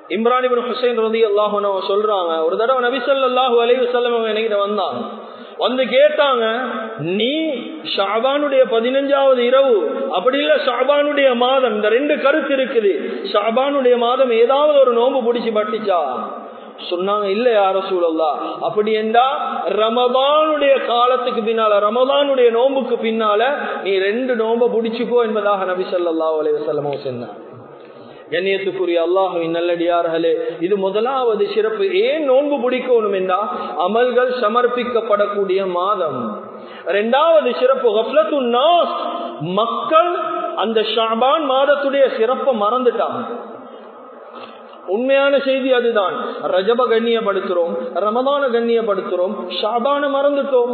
இம்ரான் ஹுசைன் ரதி அல்லாஹ் சொல்றாங்க ஒரு தடவை நபிசல்லாஹு அலைவு செல்லம் என்கிட்ட வந்தாங்க வந்து கேட்டாங்க நீ ஷாபானுடைய பதினஞ்சாவது இரவு அப்படி இல்ல ஷாபானுடைய மாதம் இந்த ரெண்டு கருத்து இருக்குது ஷாபானுடைய மாதம் ஏதாவது ஒரு நோம்பு பிடிச்சி பட்டுச்சா சொன்னாங்க இல்ல யார சூழல்லா அப்படி என்றா ரமதானுடைய காலத்துக்கு பின்னால ரமதானுடைய நோம்புக்கு பின்னால நீ ரெண்டு நோம்ப பிடிச்சுக்கோ என்பதாக நபி சொல்லா அலைவசல்லமோ சொன்னார் கண்ணியத்துக்குரிய அல்லாஹுவின் நல்லடியார்களே இது முதலாவது சிறப்பு ஏன் நோன்பு பிடிக்கணும் என்றா அமல்கள் சமர்ப்பிக்கப்படக்கூடிய மாதம் இரண்டாவது சிறப்பு மக்கள் அந்த ஷாபான் மாதத்துடைய சிறப்பை மறந்துட்டாங்க உண்மையான செய்தி அதுதான் ரஜப கண்ணியப்படுத்துறோம் ரமதான கண்ணியப்படுத்துறோம் ஷாபான மறந்துட்டோம்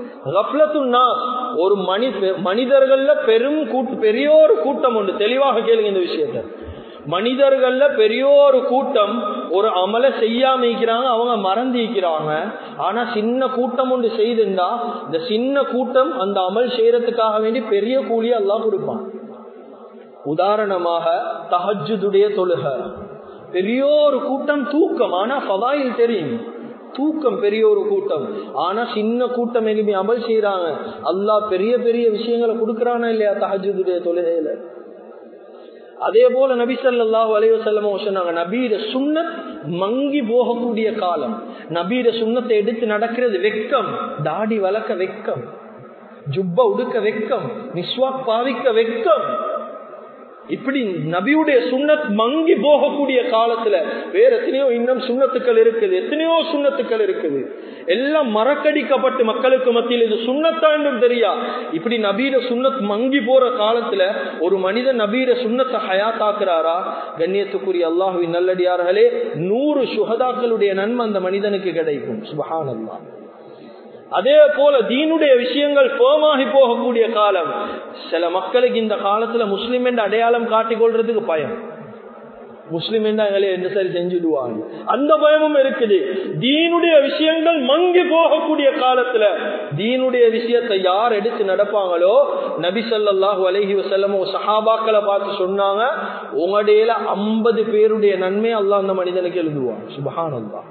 ஒரு மனி மனிதர்கள்ல பெரும் கூட்டு பெரிய ஒரு கூட்டம் உண்டு தெளிவாக கேளுங்க இந்த விஷயத்த மனிதர்கள்ல பெரிய ஒரு கூட்டம் ஒரு அமலை செய்யாம இருக்கிறாங்க அவங்க மறந்திருக்கிறாங்க ஆனா சின்ன கூட்டம் ஒன்று செய்திருந்தா இந்த சின்ன கூட்டம் அந்த அமல் செய்யறதுக்காக வேண்டி பெரிய கூலியை எல்லாம் கொடுப்பான் உதாரணமாக தஹஜுடைய தொழுக பெரிய ஒரு கூட்டம் தூக்கம் ஆனா பதாயில் தெரியும் தூக்கம் பெரிய ஒரு கூட்டம் ஆனா சின்ன கூட்டம் எங்கேயுமே அமல் செய்யறாங்க அல்லாஹ் பெரிய பெரிய விஷயங்களை கொடுக்கறானா இல்லையா தஹஜுடைய தொழுகையில அதே போல நபி சல்லாஹூ அலைவசல்லமோ சொன்னாங்க நபீர சுண்ணத் மங்கி போகக்கூடிய காலம் நபீர சுண்ணத்தை எடுத்து நடக்கிறது வெக்கம் தாடி வளர்க்க வெக்கம் ஜுப்ப உடுக்க வெக்கம் நிஸ்வாக் பாவிக்க வெக்கம் இப்படி நபியுடைய சுண்ணத் மங்கி போகக்கூடிய காலத்துல வேற எத்தனையோ இன்னும் சுண்ணத்துக்கள் இருக்குது எத்தனையோ சுண்ணத்துக்கள் இருக்குது எல்லாம் மறக்கடிக்கப்பட்டு மக்களுக்கு மத்தியில் இது சுண்ணத்தாண்டும் தெரியா இப்படி நபீர சுண்ணத் மங்கி போற காலத்துல ஒரு மனிதன் நபீர சுண்ணத்தை ஹயாத்தாக்குறாரா கண்ணியத்துக்குரிய அல்லாஹுவின் நல்லடியார்களே நூறு சுகதாக்களுடைய நன்மை அந்த மனிதனுக்கு கிடைக்கும் சுபஹான் அல்லாஹ் அதே போல தீனுடைய விஷயங்கள் போமாகி போகக்கூடிய காலம் சில மக்களுக்கு இந்த காலத்துல முஸ்லிம் என்ற அடையாளம் காட்டிக் கொள்றதுக்கு பயம் முஸ்லிம் எங்களை என்ன சரி செஞ்சுடுவாங்க அந்த பயமும் இருக்குது தீனுடைய விஷயங்கள் மங்கி போகக்கூடிய காலத்துல தீனுடைய விஷயத்தை யார் எடுத்து நடப்பாங்களோ நபி சொல்லாஹு அலஹி வசல்லமோ சஹாபாக்களை பார்த்து சொன்னாங்க உங்களுடைய ஐம்பது பேருடைய நன்மை அல்லா அந்த மனிதனுக்கு எழுதுவான் சுபஹான் அல்லா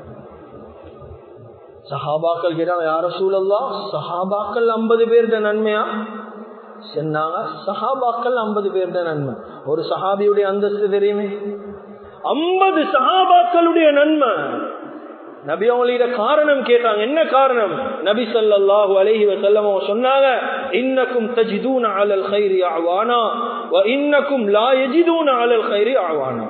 சஹாபாக்கள் கேட்டாங்க யார சூழல்லா சஹாபாக்கள் ஐம்பது பேருட நன்மையா சொன்னாங்க சஹாபாக்கள் ஐம்பது பேருட நன்மை ஒரு சஹாபியுடைய அந்தஸ்து தெரியுமே ஐம்பது சஹாபாக்களுடைய நன்மை நபி அவங்களோட காரணம் கேட்டாங்க என்ன காரணம் நபி சல்லாஹு அலஹி வசல்லமோ சொன்னாங்க இன்னக்கும் தஜிதூன அலல் கைரி ஆவானா இன்னக்கும் லா எஜிதூன அலல் கைரி ஆவானா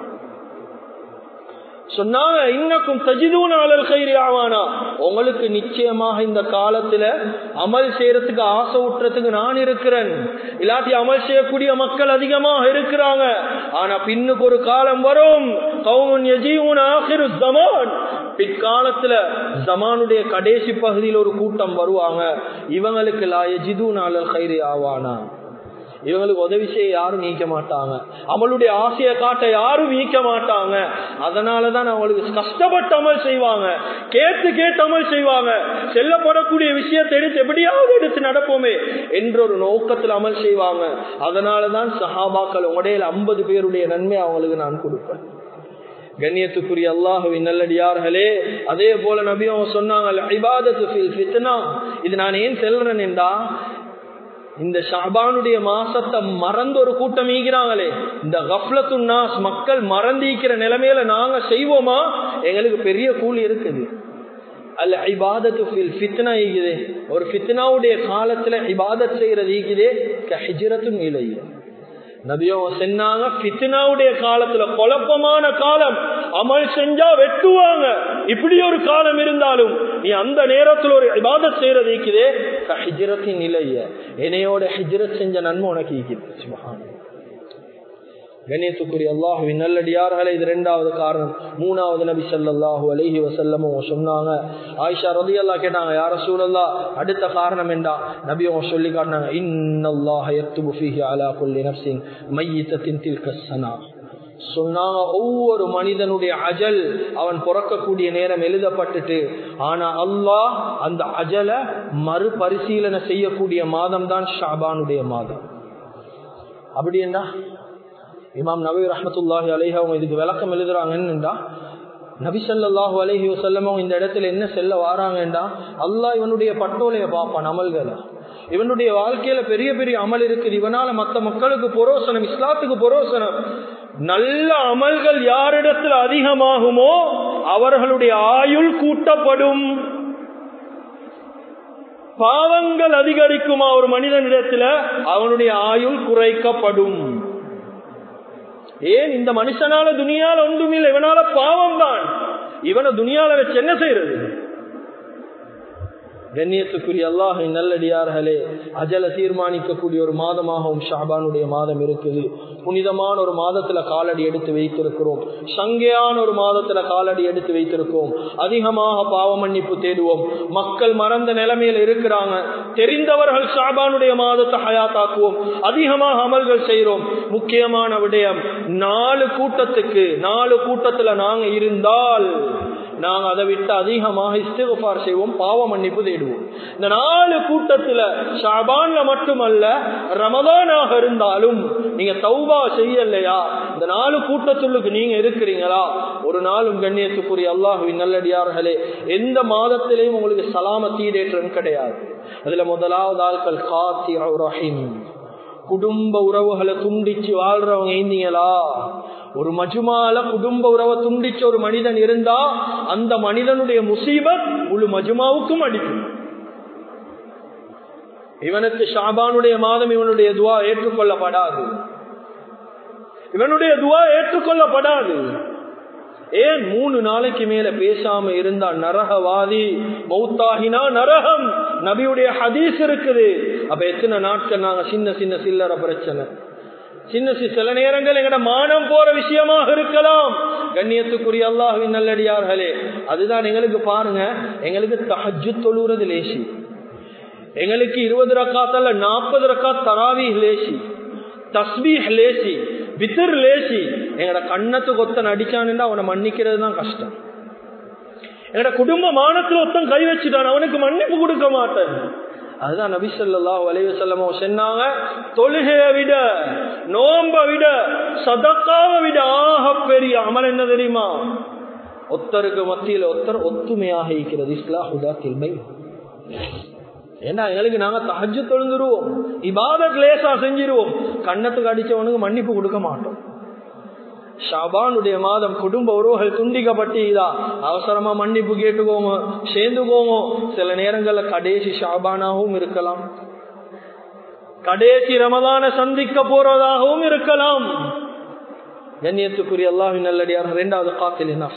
சொன்னாங்க இன்னக்கும் தஜிதூன அலல் கைரி ஆவானா உங்களுக்கு நிச்சயமாக இந்த காலத்துல அமல் செய்யறதுக்கு ஆசை ஊட்டுறதுக்கு நான் இருக்கிறேன் இல்லாட்டி அமல் செய்யக்கூடிய மக்கள் அதிகமாக இருக்கிறாங்க ஆனா பின்னுக்கு ஒரு காலம் வரும் கவுன் எஜீவன் ஆகிரு ஜமான் பிற்காலத்துல ஜமானுடைய கடைசி பகுதியில் ஒரு கூட்டம் வருவாங்க இவங்களுக்கு லா எஜிதூன் அலல் கைரி ஆவானா இவங்களுக்கு உதவி செய்ய யாரும் நீக்க மாட்டாங்க அவளுடைய ஆசையை காட்ட யாரும் நீக்க மாட்டாங்க அதனாலதான் அவங்களுக்கு கஷ்டப்பட்டு அமல் செய்வாங்க கேட்டு கேட்டு அமல் செய்வாங்க செல்லப்படக்கூடிய விஷயத்தை எடுத்து எப்படியாவது எடுத்து நடப்போமே என்ற ஒரு நோக்கத்தில் அமல் செய்வாங்க அதனாலதான் சஹாபாக்கள் உடையில ஐம்பது பேருடைய நன்மை அவங்களுக்கு நான் கொடுப்பேன் கண்ணியத்துக்குரிய அல்லாஹுவின் நல்லடியார்களே அதே போல நபியும் சொன்னாங்க இது நான் ஏன் செல்றேன் என்றா இந்த ஷாபானுடைய மாசத்தை மறந்து ஒரு கூட்டம் ஈகிறாங்களே இந்த கஃப்லத்து நாஸ் மக்கள் மறந்திக்கிற நிலைமையில நாங்க செய்வோமா எங்களுக்கு பெரிய கூலி இருக்குது அல்ல இபாதத்து ஃபித்னா ஈகுதே ஒரு ஃபித்னாவுடைய காலத்துல இபாதத் செய்யறது ஈகுதே ஹிஜரத்தும் இலையே நபியோ சொன்னாங்க பித்னாவுடைய காலத்துல குழப்பமான காலம் அமல் செஞ்சா வெட்டுவாங்க இப்படி ஒரு காலம் இருந்தாலும் நீ அந்த நேரத்துல ஒரு இபாதத் செய்யறது ஈக்குதே ஹிஜரத்தின் நிலைய என்னையோட ஹிஜரத் செஞ்ச நன்மை உனக்கு ஈக்குது சுபஹான கணேசுக்குரிய அல்லாஹுவின் நல்லடியார்களே இது ரெண்டாவது காரணம் மூணாவது நபி சல்லாஹூ அலஹி வசல்லமும் சொன்னாங்க ஆயிஷா ரதி அல்லா கேட்டாங்க யார சூழல்லா அடுத்த காரணம் என்றா நபி அவங்க சொல்லி காட்டினாங்க இன்னல்லாஹ் யக்துபு ஃபீஹி அலா குல்லி நஃப்ஸின் மையித்தத்தின் தில்கஸ்ஸனா சொன்னாங்க ஒவ்வொரு மனிதனுடைய அஜல் அவன் பிறக்கக்கூடிய நேரம் எழுதப்பட்டுட்டு ஆனா அல்லாஹ் அந்த அஜல மறுபரிசீலனை செய்யக்கூடிய மாதம் தான் ஷாபானுடைய மாதம் அப்படி என்ன இமாம் நபி ரஹமத்துல்லாஹி அலைஹி அவங்க இதுக்கு விளக்கம் எழுதுறாங்கன்னுடா நபி ஸல்லல்லாஹு அலைஹி வஸல்லம் அவங்க இந்த இடத்துல என்ன செல்ல வாராங்கண்டா அல்லாஹ் இவனுடைய பட்டோலைய பார்ப்பான் அமல்களை இவனுடைய வாழ்க்கையில பெரிய பெரிய அமல் இருக்குது இவனால மத்த மக்களுக்கு பொரோசனம் இஸ்லாத்துக்கு பொரோசனம் நல்ல அமல்கள் யாரிடத்தில் அதிகமாகுமோ அவர்களுடைய ஆயுள் கூட்டப்படும் பாவங்கள் அதிகரிக்குமா ஒரு மனிதனிடத்துல அவனுடைய ஆயுள் குறைக்கப்படும் ஏன் இந்த மனுஷனால துணியால ஒன்றுமில்லை இவனால பாவம் தான் இவனை துணியால வச்சு என்ன செய்யறது கண்ணியத்துக்குரிய அல்லாஹின் நல்லடியார்களே அஜல தீர்மானிக்கக்கூடிய ஒரு மாதமாகவும் ஷாபானுடைய மாதம் இருக்குது புனிதமான ஒரு மாதத்துல காலடி எடுத்து வைத்திருக்கிறோம் சங்கையான ஒரு மாதத்துல காலடி எடுத்து வைத்திருக்கோம் அதிகமாக பாவ மன்னிப்பு தேடுவோம் மக்கள் மறந்த நிலைமையில இருக்கிறாங்க தெரிந்தவர்கள் ஷாபானுடைய மாதத்தை ஹயாத்தாக்குவோம் அதிகமாக அமல்கள் செய்கிறோம் முக்கியமான விடயம் நாலு கூட்டத்துக்கு நாலு கூட்டத்துல நாங்க இருந்தால் நாங்க அதை விட்டு அதிகமாக இஸ்திகார் செய்வோம் பாவ மன்னிப்பு தேடுவோம் இந்த நாலு கூட்டத்துல ஷாபான்ல மட்டுமல்ல ரமதானாக இருந்தாலும் நீங்க தௌபா செய்யலையா இந்த நாலு கூட்டத்துள்ளுக்கு நீங்க இருக்கிறீங்களா ஒரு நாளும் கண்ணியத்துக்குரிய அல்லாஹுவின் நல்லடியார்களே எந்த மாதத்திலையும் உங்களுக்கு சலாம தீடேற்றம் கிடையாது அதுல முதலாவது ஆட்கள் காத்தி ரஹீம் குடும்ப உறவுகளை துண்டிச்சு வாழ்றவங்க இருந்தீங்களா ஒரு மஜுமால குடும்ப உறவை துண்டிச்ச ஒரு மனிதன் இருந்தா அந்த மனிதனுடைய முசீபத் முழு மஜுமாவுக்கும் அடிக்கும் இவனுக்கு ஷாபானுடைய மாதம் இவனுடைய துவா ஏற்றுக்கொள்ளப்படாது இவனுடைய துவா ஏற்றுக்கொள்ளப்படாது ஏன் மூணு நாளைக்கு மேல பேசாம இருந்தா நரகவாதி மௌத்தாகினா நரகம் நபியுடைய ஹதீஸ் இருக்குது அப்ப எத்தனை நாட்கள் நாங்க சின்ன சின்ன சில்லற பிரச்சனை சின்ன சில நேரங்கள் எங்கட மானம் போற விஷயமாக இருக்கலாம் கண்ணியத்துக்குரிய அல்லாஹுவின் நல்லடியார்களே அதுதான் எங்களுக்கு பாருங்க எங்களுக்கு தஹஜு தொழுறது லேசி எங்களுக்கு இருபது ரக்காத்தல்ல நாற்பது ரக்காத் தராவி லேசி தஸ்பீஹ் லேசி வித்திர் லேசி எங்கட கண்ணத்துக்கு ஒத்தன் அடிச்சானுன்னா அவனை மன்னிக்கிறது தான் கஷ்டம் எங்கட குடும்ப மானத்துல ஒத்தன் கை வச்சுட்டான் அவனுக்கு மன்னிப்பு கொடுக்க மாட்டேன் அதுதான் நபி சொல்லா வலைய செல்லமோ சொன்னாங்க தொழுகைய விட நோம்ப விட சதக்காவை விட ஆக பெரிய அமல் என்ன தெரியுமா ஒத்தருக்கு மத்தியில் ஒத்தர் ஒத்துமையாக இருக்கிறது இஸ்லாஹுதா தில்மை ஏன்னா எங்களுக்கு நாங்க தஹஜு தொழுந்துருவோம் இபாதத் லேசா செஞ்சிருவோம் கண்ணத்துக்கு அடிச்சவனுக்கு மன்னிப்பு கொடுக்க மாட்டோம் ஷாபானுடைய மாதம் குடும்ப உறவுகள் துண்டிக்கப்பட்டீதா அவசரமா மன்னிப்பு கேட்டுக்கோங்க சேர்ந்துக்கோங்க சில நேரங்கள்ல கடைசி ஷாபானாகவும் இருக்கலாம் கடைசி ரமதான சந்திக்க போறதாகவும் இருக்கலாம் கண்ணியத்துக்குரிய அல்லாஹின் நல்லடியார் இரண்டாவது காத்தில் என்ன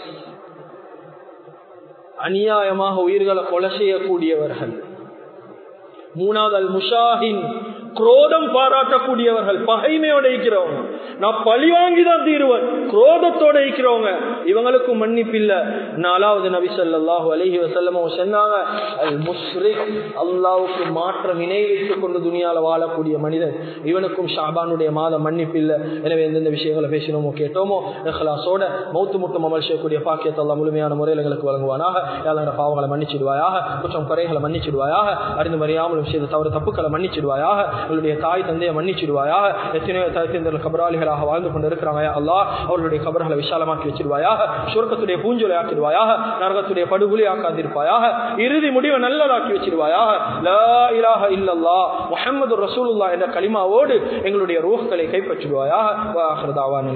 அநியாயமாக உயிர்களை கொலை செய்யக்கூடியவர்கள் மூணாவது அல் முஷாஹின் குரோதம் பாராட்டக்கூடியவர்கள் பகைமையோட இருக்கிறவங்க நான் பழி வாங்கி தான் தீருவேன் குரோதத்தோட இருக்கிறவங்க இவங்களுக்கும் மன்னிப்பு இல்ல நாலாவது நபி சொல்லாஹு அலஹி வசல்லம் சொன்னாங்க அல் முஸ்ரிக் அல்லாவுக்கு மாற்றம் இணை வைத்துக் கொண்டு துணியால வாழக்கூடிய மனிதன் இவனுக்கும் ஷாபானுடைய மாதம் மன்னிப்பு இல்ல எனவே எந்தெந்த விஷயங்களை பேசினோமோ கேட்டோமோ இஹ்லாசோட மௌத்து முட்டும் அமல் செய்யக்கூடிய பாக்கியத்தை அல்லா முழுமையான முறையில் எங்களுக்கு வழங்குவானாக யாரும் பாவங்களை மன்னிச்சிடுவாயாக குற்றம் குறைகளை மன்னிச்சிடுவாயாக அறிந்து மறியாமல் செய்த தவறு தப்புக்களை மன்னிச்சிடுவாயாக அவர்களுடைய தாய் தந்தையை மன்னிச்சிடுவாயாக எத்தனையோ தாய் கபராளிகளாக வாழ்ந்து கொண்டு இருக்கிறாங்க அல்லா அவர்களுடைய கபர்களை விஷாலமாக்கி வச்சிருவாயாக சுருக்கத்துடைய பூஞ்சொலை ஆக்கிடுவாயாக நரகத்துடைய படுகொலி ஆக்காதிருப்பாயாக இறுதி முடிவை நல்லதாக்கி வச்சிருவாயாக லா இலாஹ இல்லல்லா முஹம்மது ரசூலுல்லா என்ற கலிமாவோடு எங்களுடைய ரூஹ்களை கைப்பற்றிடுவாயாக